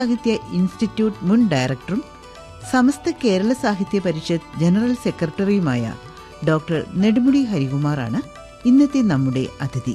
സാഹിത്യ ഇൻസ്റ്റിറ്റ്യൂട്ട് മുൻ ഡയറക്ടറും സമസ്ത കേരള സാഹിത്യ പരിഷത്ത് ജനറൽ സെക്രട്ടറിയുമായ ഡോക്ടർ നെടുമുടി ഹരികുമാറാണ് ഇന്നത്തെ നമ്മുടെ അതിഥി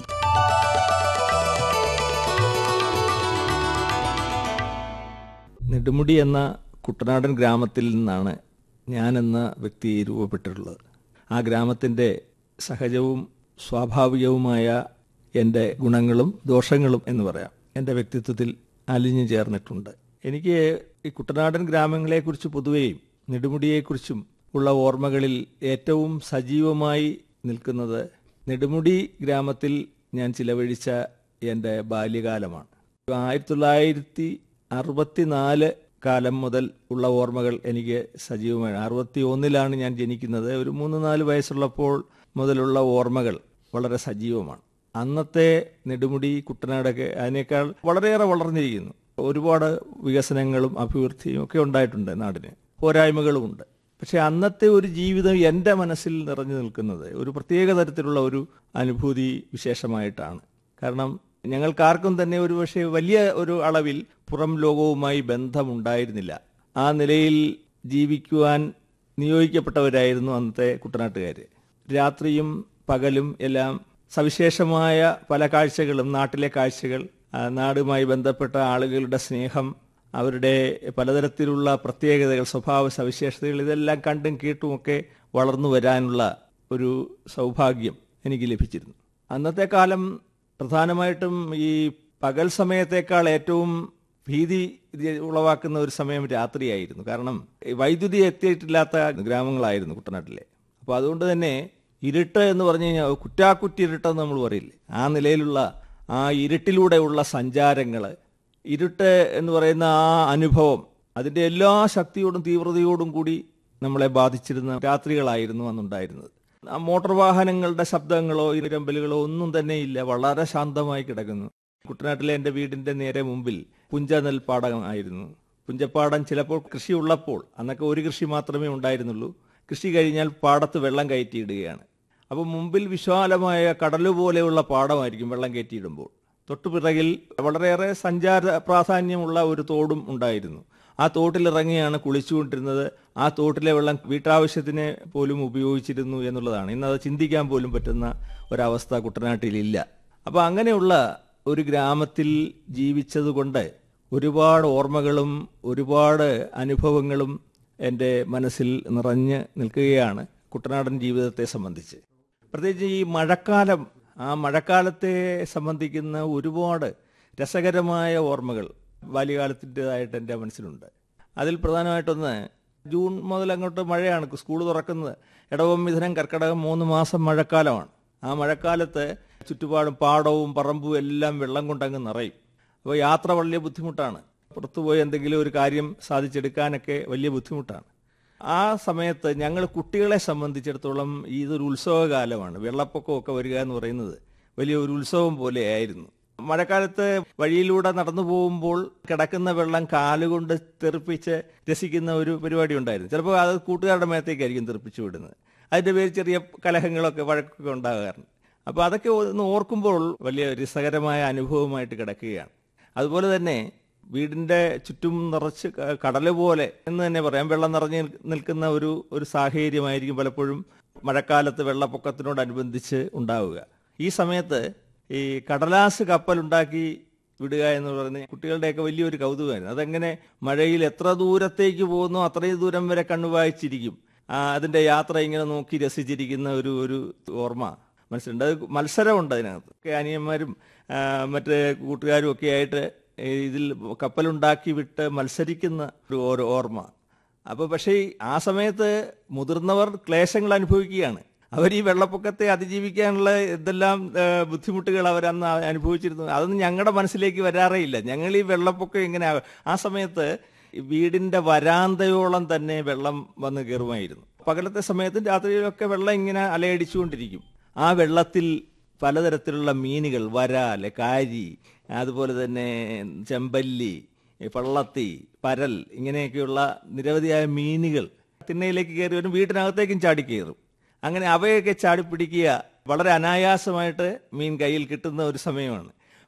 നെടുമുടി എന്ന കുട്ടനാടൻ ഗ്രാമത്തിൽ നിന്നാണ് ഞാനെന്ന വ്യക്തി രൂപപ്പെട്ടിട്ടുള്ളത് ആ ഗ്രാമത്തിൻ്റെ സഹജവും സ്വാഭാവികവുമായ എൻ്റെ ഗുണങ്ങളും ദോഷങ്ങളും എന്ന് പറയാം എൻ്റെ വ്യക്തിത്വത്തിൽ അലിഞ്ഞു ചേർന്നിട്ടുണ്ട് എനിക്ക് ഈ കുട്ടനാടൻ ഗ്രാമങ്ങളെക്കുറിച്ച് പൊതുവെയും നെടുമുടിയെക്കുറിച്ചും ഉള്ള ഓർമ്മകളിൽ ഏറ്റവും സജീവമായി നിൽക്കുന്നത് നെടുമുടി ഗ്രാമത്തിൽ ഞാൻ ചിലവഴിച്ച എൻ്റെ ബാല്യകാലമാണ് ആയിരത്തി തൊള്ളായിരത്തി അറുപത്തിനാല് കാലം മുതൽ ഉള്ള ഓർമ്മകൾ എനിക്ക് സജീവമാണ് അറുപത്തി ഒന്നിലാണ് ഞാൻ ജനിക്കുന്നത് ഒരു മൂന്ന് നാല് വയസ്സുള്ളപ്പോൾ മുതലുള്ള ഓർമ്മകൾ വളരെ സജീവമാണ് അന്നത്തെ നെടുമുടി കുട്ടനാടൊക്കെ അതിനേക്കാൾ വളരെയേറെ വളർന്നിരിക്കുന്നു ഒരുപാട് വികസനങ്ങളും അഭിവൃദ്ധിയും ഒക്കെ ഉണ്ടായിട്ടുണ്ട് നാടിന് പോരായ്മകളുമുണ്ട് പക്ഷെ അന്നത്തെ ഒരു ജീവിതം എൻ്റെ മനസ്സിൽ നിറഞ്ഞു നിൽക്കുന്നത് ഒരു പ്രത്യേക തരത്തിലുള്ള ഒരു അനുഭൂതി വിശേഷമായിട്ടാണ് കാരണം ഞങ്ങൾക്കാർക്കും തന്നെ ഒരു പക്ഷേ വലിയ ഒരു അളവിൽ പുറം ലോകവുമായി ബന്ധമുണ്ടായിരുന്നില്ല ആ നിലയിൽ ജീവിക്കുവാൻ നിയോഗിക്കപ്പെട്ടവരായിരുന്നു അന്നത്തെ കുട്ടനാട്ടുകാർ രാത്രിയും പകലും എല്ലാം സവിശേഷമായ പല കാഴ്ചകളും നാട്ടിലെ കാഴ്ചകൾ ആ, നാടുമായി ബന്ധപ്പെട്ട ആളുകളുടെ സ്നേഹം അവരുടെ പലതരത്തിലുള്ള പ്രത്യേകതകൾ സ്വഭാവ സവിശേഷതകൾ ഇതെല്ലാം കണ്ടും കേട്ടുമൊക്കെ വളർന്നു വരാനുള്ള ഒരു സൗഭാഗ്യം എനിക്ക് ലഭിച്ചിരുന്നു അന്നത്തെ കാലം പ്രധാനമായിട്ടും ഈ പകൽ സമയത്തേക്കാൾ ഏറ്റവും ഭീതി ഇത് ഉളവാക്കുന്ന ഒരു സമയം രാത്രിയായിരുന്നു കാരണം ഈ വൈദ്യുതി എത്തിയിട്ടില്ലാത്ത ഗ്രാമങ്ങളായിരുന്നു കുട്ടനാട്ടിലെ അപ്പോൾ അതുകൊണ്ട് തന്നെ ഇരുട്ട് എന്ന് പറഞ്ഞു കഴിഞ്ഞാൽ കുറ്റാക്കുറ്റിരുട്ടെന്ന് നമ്മൾ പറയില്ലേ ആ നിലയിലുള്ള ആ ഇരുട്ടിലൂടെയുള്ള സഞ്ചാരങ്ങൾ ഇരുട്ട് എന്ന് പറയുന്ന ആ അനുഭവം അതിൻ്റെ എല്ലാ ശക്തിയോടും തീവ്രതയോടും കൂടി നമ്മളെ ബാധിച്ചിരുന്ന രാത്രികളായിരുന്നു അന്നുണ്ടായിരുന്നത് ആ മോട്ടോർ വാഹനങ്ങളുടെ ശബ്ദങ്ങളോ ഇരമ്പലുകളോ ഒന്നും തന്നെ ഇല്ല വളരെ ശാന്തമായി കിടക്കുന്നു കുട്ടനാട്ടിലെ എൻ്റെ വീടിൻ്റെ നേരെ മുമ്പിൽ പുഞ്ച നെൽപ്പാടം ആയിരുന്നു പുഞ്ചപ്പാടം ചിലപ്പോൾ കൃഷി ഉള്ളപ്പോൾ അന്നൊക്കെ ഒരു കൃഷി മാത്രമേ ഉണ്ടായിരുന്നുള്ളൂ കൃഷി കഴിഞ്ഞാൽ പാടത്ത് വെള്ളം കയറ്റിയിടുകയാണ് അപ്പോൾ മുമ്പിൽ വിശാലമായ കടല് പോലെയുള്ള പാടമായിരിക്കും വെള്ളം കയറ്റിയിടുമ്പോൾ തൊട്ടുപിറകിൽ വളരെയേറെ സഞ്ചാര പ്രാധാന്യമുള്ള ഒരു തോടും ഉണ്ടായിരുന്നു ആ തോട്ടിലിറങ്ങിയാണ് കുളിച്ചുകൊണ്ടിരുന്നത് ആ തോട്ടിലെ വെള്ളം വീട്ടാവശ്യത്തിന് പോലും ഉപയോഗിച്ചിരുന്നു എന്നുള്ളതാണ് ഇന്നത് ചിന്തിക്കാൻ പോലും പറ്റുന്ന ഒരവസ്ഥ കുട്ടനാട്ടിലില്ല അപ്പോൾ അങ്ങനെയുള്ള ഒരു ഗ്രാമത്തിൽ ജീവിച്ചതുകൊണ്ട് ഒരുപാട് ഓർമ്മകളും ഒരുപാട് അനുഭവങ്ങളും എൻ്റെ മനസ്സിൽ നിറഞ്ഞ് നിൽക്കുകയാണ് കുട്ടനാടൻ ജീവിതത്തെ സംബന്ധിച്ച് പ്രത്യേകിച്ച് ഈ മഴക്കാലം ആ മഴക്കാലത്തെ സംബന്ധിക്കുന്ന ഒരുപാട് രസകരമായ ഓർമ്മകൾ ബാല്യകാലത്തിൻ്റെതായിട്ട് എൻ്റെ മനസ്സിലുണ്ട് അതിൽ പ്രധാനമായിട്ടൊന്ന് ജൂൺ മുതൽ അങ്ങോട്ട് മഴയാണ് സ്കൂൾ തുറക്കുന്നത് ഇടവം മിഥുനം കർക്കിടകം മൂന്ന് മാസം മഴക്കാലമാണ് ആ മഴക്കാലത്ത് ചുറ്റുപാടും പാടവും പറമ്പും എല്ലാം വെള്ളം കൊണ്ടങ്ങ് നിറയും അപ്പോൾ യാത്ര വലിയ ബുദ്ധിമുട്ടാണ് പുറത്തുപോയി എന്തെങ്കിലും ഒരു കാര്യം സാധിച്ചെടുക്കാനൊക്കെ വലിയ ബുദ്ധിമുട്ടാണ് ആ സമയത്ത് ഞങ്ങൾ കുട്ടികളെ സംബന്ധിച്ചിടത്തോളം ഇതൊരു ഉത്സവകാലമാണ് വെള്ളപ്പൊക്കമൊക്കെ വരിക എന്ന് പറയുന്നത് വലിയ ഒരു ഉത്സവം പോലെയായിരുന്നു മഴക്കാലത്ത് വഴിയിലൂടെ നടന്നു പോകുമ്പോൾ കിടക്കുന്ന വെള്ളം കാലുകൊണ്ട് തെറിപ്പിച്ച് രസിക്കുന്ന ഒരു പരിപാടി ഉണ്ടായിരുന്നു ചിലപ്പോൾ അത് കൂട്ടുകാരുടെ മേത്തേക്കായിരിക്കും തെറിപ്പിച്ചു വിടുന്നത് അതിൻ്റെ പേര് ചെറിയ കലഹങ്ങളൊക്കെ വഴക്കൊക്കെ ഉണ്ടാകാറുണ്ട് അപ്പോൾ അതൊക്കെ ഒന്ന് ഓർക്കുമ്പോൾ വലിയ രസകരമായ അനുഭവമായിട്ട് കിടക്കുകയാണ് അതുപോലെ തന്നെ വീടിൻ്റെ ചുറ്റും നിറച്ച് ക- കടല് പോലെ എന്ന് തന്നെ പറയാം വെള്ളം നിറഞ്ഞ് നിൽ- നിൽക്കുന്ന ഒരു ഒരു സാഹചര്യമായിരിക്കും പലപ്പോഴും മഴക്കാലത്ത് വെള്ളപ്പൊക്കത്തിനോടനുബന്ധിച്ച് ഉണ്ടാവുക ഈ സമയത്ത് ഈ കടലാസ് കപ്പലുണ്ടാക്കി വിടുക എന്ന് പറയുന്ന കുട്ടികളുടെയൊക്കെ വലിയൊരു കൗതുകമായിരുന്നു അതെങ്ങനെ മഴയിൽ എത്ര ദൂരത്തേക്ക് പോകുന്നു അത്രയും ദൂരം വരെ കണ്ണു വായിച്ചിരിക്കും ആ, അതിന്റെ യാത്ര ഇങ്ങനെ നോക്കി രസിച്ചിരിക്കുന്ന ഒരു ഒരു ഓർമ്മ മനസ്സിലുണ്ട് അത് മത്സരമുണ്ട് അതിനകത്ത് ഒക്കെ അനിയന്മാരും ആ, മറ്റ് കൂട്ടുകാരും ഒക്കെ ആയിട്ട് ഈ ഇതിൽ കപ്പലുണ്ടാക്കി വിട്ട് മത്സരിക്കുന്ന ഒരു ഓരോ ഓർമ്മ അപ്പോൾ പക്ഷേ ഈ ആ സമയത്ത് മുതിർന്നവർ ക്ലേശങ്ങൾ അനുഭവിക്കുകയാണ് അവർ ഈ വെള്ളപ്പൊക്കത്തെ അതിജീവിക്കാനുള്ള എന്തെല്ലാം ആ, ബുദ്ധിമുട്ടുകൾ അവരന്ന് അനുഭവിച്ചിരുന്നു അതൊന്നും ഞങ്ങളുടെ മനസ്സിലേക്ക് വരാറേ ഇല്ല ഞങ്ങൾ ഈ വെള്ളപ്പൊക്കം ഇങ്ങനെ ആകും. ആ സമയത്ത് ഈ വീടിന്റെ വരാന്തയോളം തന്നെ വെള്ളം വന്ന് കയറുമായിരുന്നു പകലത്തെ സമയത്തും രാത്രിയിലൊക്കെ വെള്ളം ഇങ്ങനെ അലയടിച്ചുകൊണ്ടിരിക്കും ആ വെള്ളത്തിൽ പലതരത്തിലുള്ള മീനുകൾ വരാല് കാരി അതുപോലെ തന്നെ ചെമ്പല്ലി പള്ളത്തി പരൽ ഇങ്ങനെയൊക്കെയുള്ള നിരവധിയായ മീനുകൾ തിണ്ണയിലേക്ക് കയറി വരും വീട്ടിനകത്തേക്കും ചാടി കയറും അങ്ങനെ അവയൊക്കെ ചാടി പിടിക്കുക വളരെ അനായാസമായിട്ട് മീൻ കയ്യിൽ കിട്ടുന്ന ഒരു സമയമാണ്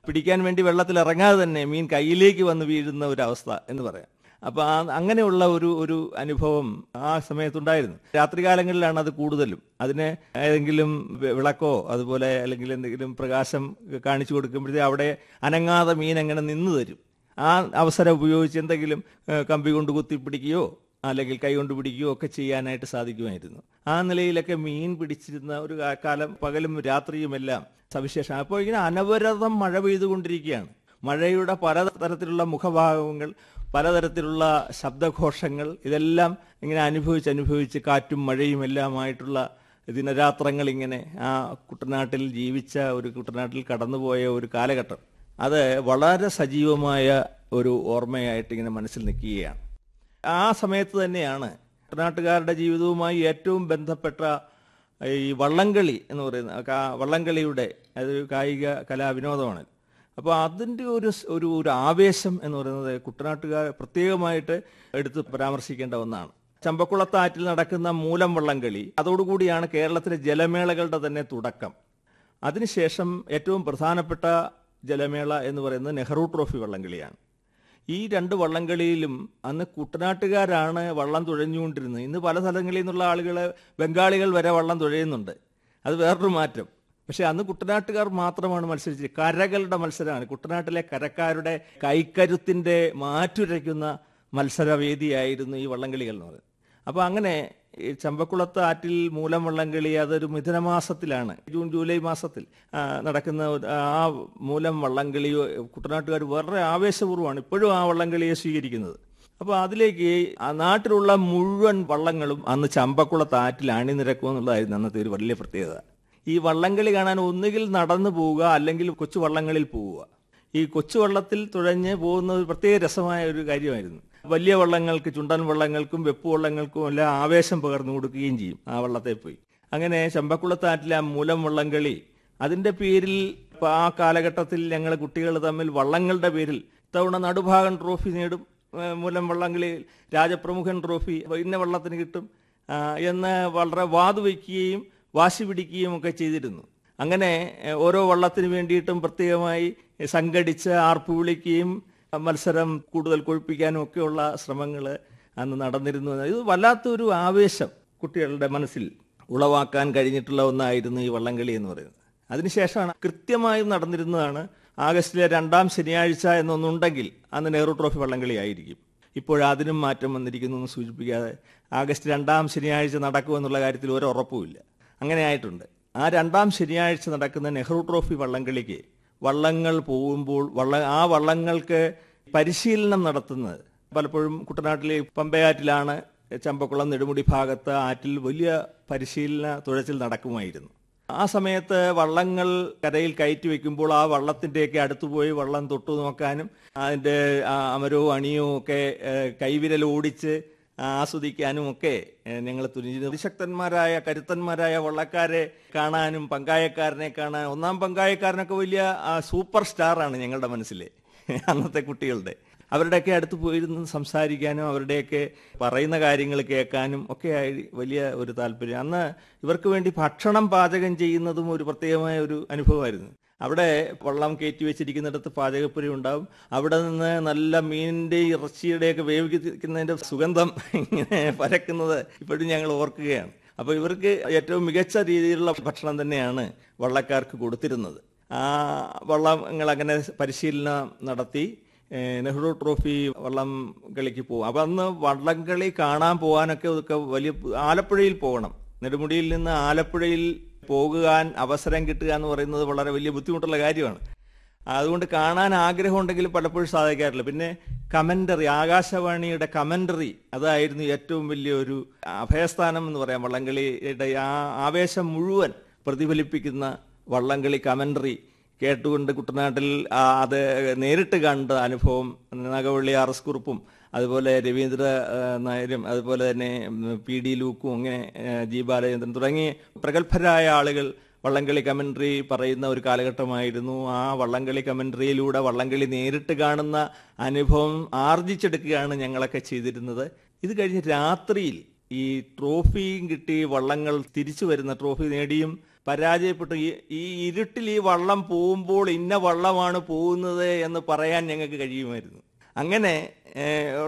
പിടിക്കാൻ വേണ്ടി വെള്ളത്തിൽ ഇറങ്ങാതെ തന്നെ മീൻ കയ്യിലേക്ക് വന്ന് വീഴുന്ന ഒരു അവസ്ഥ എന്ന് പറയാം അപ്പൊ ആ അങ്ങനെയുള്ള ഒരു ഒരു അനുഭവം ആ സമയത്തുണ്ടായിരുന്നു രാത്രികാലങ്ങളിലാണ് അത് കൂടുതലും അതിന് ഏതെങ്കിലും വി- വിളക്കോ അതുപോലെ അല്ലെങ്കിൽ എന്തെങ്കിലും പ്രകാശം കാണിച്ചു കൊടുക്കുമ്പോഴത്തേ അവിടെ അനങ്ങാതെ മീൻ അങ്ങനെ നിന്ന് തരും ആ അവസരം ഉപയോഗിച്ച് എന്തെങ്കിലും ഏഹ്, കമ്പി കൊണ്ട് കുത്തിപ്പിടിക്കുകയോ അല്ലെങ്കിൽ കൈ കൊണ്ട് പിടിക്കുകയോ ഒക്കെ ചെയ്യാനായിട്ട് സാധിക്കുമായിരുന്നു ആ നിലയിലൊക്കെ മീൻ പിടിച്ചിരുന്ന ഒരു കാ- കാലം പകലും രാത്രിയുമെല്ലാം സവിശേഷം അപ്പോൾ ഇങ്ങനെ അനവരതം മഴ പെയ്തുകൊണ്ടിരിക്കുകയാണ് മഴയുടെ പലതരത്തിലുള്ള മുഖഭാവങ്ങൾ പലതരത്തിലുള്ള ശബ്ദഘോഷങ്ങൾ ഇതെല്ലാം ഇങ്ങനെ അനുഭവിച്ച് അനുഭവിച്ച് കാറ്റും മഴയും എല്ലാമായിട്ടുള്ള ദിനരാത്രങ്ങൾ ഇങ്ങനെ ആ കുട്ടനാട്ടിൽ ജീവിച്ച ഒരു കുട്ടനാട്ടിൽ കടന്നുപോയ ഒരു കാലഘട്ടം അത് വളരെ സജീവമായ ഒരു ഓർമ്മയായിട്ട് ഇങ്ങനെ മനസ്സിൽ നിൽക്കുകയാണ് ആ സമയത്ത് തന്നെയാണ് കുട്ടനാട്ടുകാരുടെ ജീവിതവുമായി ഏറ്റവും ബന്ധപ്പെട്ട ഈ വള്ളംകളി എന്ന് പറയുന്ന കാ- വള്ളംകളിയുടെ അതൊരു കായിക കലാവിനോദമാണ് അപ്പോൾ അതിൻ്റെ ഒരു സ്- ഒരു ഒരു ആവേശം എന്ന് പറയുന്നത് കുട്ടനാട്ടുകാർ പ്രത്യേകമായിട്ട് എടുത്ത് പരാമർശിക്കേണ്ട ഒന്നാണ് ചമ്പക്കുളത്താറ്റിൽ നടക്കുന്ന മൂലം വള്ളംകളി അതോടുകൂടിയാണ് കേരളത്തിലെ ജലമേളകളുടെ തന്നെ തുടക്കം അതിനുശേഷം ഏറ്റവും പ്രധാനപ്പെട്ട ജലമേള എന്ന് പറയുന്നത് നെഹ്റു ട്രോഫി വള്ളംകളിയാണ് ഈ രണ്ട് വള്ളംകളിയിലും അന്ന് കുട്ടനാട്ടുകാരാണ് വള്ളം തുഴഞ്ഞുകൊണ്ടിരുന്നത് ഇന്ന് പല സ്ഥലങ്ങളിൽ നിന്നുള്ള ആളുകൾ ബംഗാളികൾ വരെ വള്ളം തുഴയുന്നുണ്ട് അത് വേറൊരു മാറ്റം പക്ഷെ അന്ന് കുട്ടനാട്ടുകാർ മാത്രമാണ് മത്സരിച്ചത് കരകളുടെ മത്സരമാണ് കുട്ടനാട്ടിലെ കരക്കാരുടെ കൈക്കരുത്തിന്റെ മാറ്റുരയ്ക്കുന്ന മത്സരവേദിയായിരുന്നു ഈ വള്ളംകളികൾ എന്ന് പറയുന്നത് അപ്പോൾ അങ്ങനെ ഈ ചമ്പക്കുളത്ത് ആറ്റിൽ മൂലം വള്ളംകളി അതൊരു മിഥുനമാസത്തിലാണ് ജൂൺ ജൂലൈ മാസത്തിൽ ആ, നടക്കുന്ന ഒരു- ആ മൂലം വള്ളംകളി കുട്ടനാട്ടുകാർ വളരെ ആവേശപൂർവ്വമാണ് ഇപ്പോഴും ആ വള്ളംകളിയെ സ്വീകരിക്കുന്നത് അപ്പോൾ അതിലേക്ക് ആ നാട്ടിലുള്ള മുഴുവൻ വള്ളങ്ങളും അന്ന് ചമ്പക്കുളത്ത് ആറ്റിൽ അണിനിരക്കും എന്നുള്ളതായിരുന്നു അന്നത്തെ ഒരു വലിയ പ്രത്യേകത ഈ വള്ളംകളി കാണാൻ ഒന്നുകിൽ നടന്നു പോവുക അല്ലെങ്കിൽ കൊച്ചു വള്ളങ്ങളിൽ പോവുക ഈ കൊച്ചു വള്ളത്തിൽ തുഴഞ്ഞ് പോകുന്ന ഒരു പ്രത്യേക രസമായ ഒരു കാര്യമായിരുന്നു വലിയ വള്ളങ്ങൾക്ക് ചുണ്ടൻ വള്ളങ്ങൾക്കും വെപ്പ് വള്ളങ്ങൾക്കും എല്ലാം ആവേശം പകർന്നു കൊടുക്കുകയും ചെയ്യും ആ വള്ളത്തെ പോയി അങ്ങനെ ചമ്പക്കുളത്താറ്റിലെ ആ മൂലം വള്ളംകളി അതിന്റെ പേരിൽ ഇപ്പൊ ആ കാലഘട്ടത്തിൽ ഞങ്ങൾ കുട്ടികൾ തമ്മിൽ വള്ളങ്ങളുടെ പേരിൽ ഇത്തവണ നടുഭാഗം ട്രോഫി നേടും ഏഹ് മൂലം വള്ളംകളി രാജപ്രമുഖൻ ട്രോഫി ഇന്ന വള്ളത്തിന് കിട്ടും ആ, എന്ന് വളരെ വാതുവയ്ക്കുകയും വാശി പിടിക്കുകയും ഒക്കെ ചെയ്തിരുന്നു അങ്ങനെ ഏഹ്, ഓരോ വള്ളത്തിന് വേണ്ടിയിട്ടും പ്രത്യേകമായി സംഘടിച്ച് ആർപ്പ് വിളിക്കുകയും മത്സരം കൂടുതൽ കൊഴുപ്പിക്കാനും ഒക്കെയുള്ള ശ്രമങ്ങൾ അന്ന് നടന്നിരുന്നു ഇത് വല്ലാത്തൊരു ആവേശം കുട്ടികളുടെ മനസ്സിൽ ഉളവാക്കാൻ കഴിഞ്ഞിട്ടുള്ള ഒന്നായിരുന്നു ഈ വള്ളംകളി എന്ന് പറയുന്നത് അതിനുശേഷമാണ് കൃത്യമായും നടന്നിരുന്നതാണ് ആഗസ്റ്റിലെ രണ്ടാം ശനിയാഴ്ച എന്നൊന്നുണ്ടെങ്കിൽ അന്ന് നെഹ്റു ട്രോഫി വള്ളംകളി ആയിരിക്കും ഇപ്പോൾ അതിനും മാറ്റം വന്നിരിക്കുന്നു എന്ന് സൂചിപ്പിക്കാതെ ആഗസ്റ്റ് രണ്ടാം ശനിയാഴ്ച നടക്കുമെന്നുള്ള കാര്യത്തിൽ ഒരു ഉറപ്പുമില്ല അങ്ങനെ ആയിട്ടുണ്ട് ആ രണ്ടാം ശനിയാഴ്ച നടക്കുന്ന നെഹ്റു ട്രോഫി വള്ളംകളിക്ക് വള്ളങ്ങൾ പോകുമ്പോൾ വള്ള ആ വള്ളങ്ങൾക്ക് പരിശീലനം നടത്തുന്നത് പലപ്പോഴും കുട്ടനാട്ടിലെ പമ്പയാറ്റിലാണ് ചമ്പക്കുളം നെടുമുടി ഭാഗത്ത് ആറ്റിൽ വലിയ പരിശീലന തുഴച്ചിൽ നടക്കുമായിരുന്നു ആ സമയത്ത് വള്ളങ്ങൾ കരയിൽ കയറ്റി വെക്കുമ്പോൾ ആ വള്ളത്തിന്റെയൊക്കെ അടുത്ത് പോയി വള്ളം തൊട്ടു നോക്കാനും അതിന്റെ ആ അമരവും അണിയും ഒക്കെ ഏഹ്, കൈവിരൽ ഓടിച്ച് ആസ്വദിക്കാനും ഒക്കെ ഞങ്ങൾ തുനിഞ്ഞു അതിശക്തന്മാരായ കരുത്തന്മാരായ വള്ളക്കാരെ കാണാനും പങ്കായക്കാരനെ കാണാൻ ഒന്നാം പങ്കായക്കാരനൊക്കെ വലിയ ആ, സൂപ്പർ സ്റ്റാറാണ് ഞങ്ങളുടെ മനസ്സിലെ അന്നത്തെ കുട്ടികളുടെ അവരുടെയൊക്കെ അടുത്ത് പോയിരുന്ന് സംസാരിക്കാനും അവരുടെയൊക്കെ പറയുന്ന കാര്യങ്ങൾ കേൾക്കാനും ഒക്കെ ആയി വലിയ ഒരു താല്പര്യം അന്ന് ഇവർക്ക് വേണ്ടി ഭക്ഷണം പാചകം ചെയ്യുന്നതും ഒരു പ്രത്യേകമായ ഒരു അനുഭവമായിരുന്നു അവിടെ വള്ളം കയറ്റി വെച്ചിരിക്കുന്നിടത്ത് പാചകപ്പുര ഉണ്ടാവും അവിടെ നിന്ന് നല്ല മീനിന്റെ ഇറച്ചിയുടെയൊക്കെ വേവിക്കുന്നതിന്റെ സുഗന്ധം ഇങ്ങനെ പരക്കുന്നത് ഇപ്പോഴും ഞങ്ങൾ ഓർക്കുകയാണ് അപ്പോൾ ഇവർക്ക് ഏറ്റവും മികച്ച രീതിയിലുള്ള ഭക്ഷണം തന്നെയാണ് വള്ളക്കാർക്ക് കൊടുത്തിരുന്നത് ആ വള്ളങ്ങൾ അങ്ങനെ പരിശീലനം നടത്തി ഏഹ് നെഹ്റു ട്രോഫി വള്ളം കളിക്ക് പോകും അപ്പം അന്ന് വള്ളംകളി കാണാൻ പോകാനൊക്കെ ഒക്കെ വലിയ ആലപ്പുഴയിൽ പോകണം നെടുമുടിയിൽ നിന്ന് ആലപ്പുഴയിൽ പോകുവാൻ അവസരം കിട്ടുക എന്ന് പറയുന്നത് വളരെ വലിയ ബുദ്ധിമുട്ടുള്ള കാര്യമാണ് അതുകൊണ്ട് കാണാൻ ആഗ്രഹമുണ്ടെങ്കിലും പലപ്പോഴും സാധിക്കാറില്ല പിന്നെ കമന്ററി ആകാശവാണിയുടെ കമന്ററി അതായിരുന്നു ഏറ്റവും വലിയ ഒരു അഭയസ്ഥാനം എന്ന് പറയാം വള്ളംകളിയുടെ ആ ആവേശം മുഴുവൻ പ്രതിഫലിപ്പിക്കുന്ന വള്ളംകളി കമന്ററി കേട്ടുകൊണ്ട് കുട്ടനാട്ടിൽ ആ അത് നേരിട്ട് കണ്ട അനുഭവം നഗവള്ളി ആർ എസ് കുറുപ്പും അതുപോലെ രവീന്ദ്ര ആ, നായരും അതുപോലെ തന്നെ ഉം, പി ഡി ലൂക്കും അങ്ങനെ ആ, ജി ബാലചന്ദ്രൻ തുടങ്ങി പ്രഗത്ഭരായ ആളുകൾ വള്ളംകളി കമന്ററി പറയുന്ന ഒരു കാലഘട്ടമായിരുന്നു ആ വള്ളംകളി കമന്ററിയിലൂടെ വള്ളംകളി നേരിട്ട് കാണുന്ന അനുഭവം ആർജിച്ചെടുക്കുകയാണ് ഞങ്ങളൊക്കെ ചെയ്തിരുന്നത് ഇത് കഴിഞ്ഞ് രാത്രിയിൽ ഈ ട്രോഫിയും കിട്ടി വള്ളങ്ങൾ തിരിച്ചു വരുന്ന ട്രോഫി നേടിയും പരാജയപ്പെട്ടു ഈ ഈ ഇരുട്ടിൽ ഈ വള്ളം പോകുമ്പോൾ ഇന്ന വള്ളമാണ് പോകുന്നത് എന്ന് പറയാൻ ഞങ്ങൾക്ക് കഴിയുമായിരുന്നു അങ്ങനെ ഏഹ്,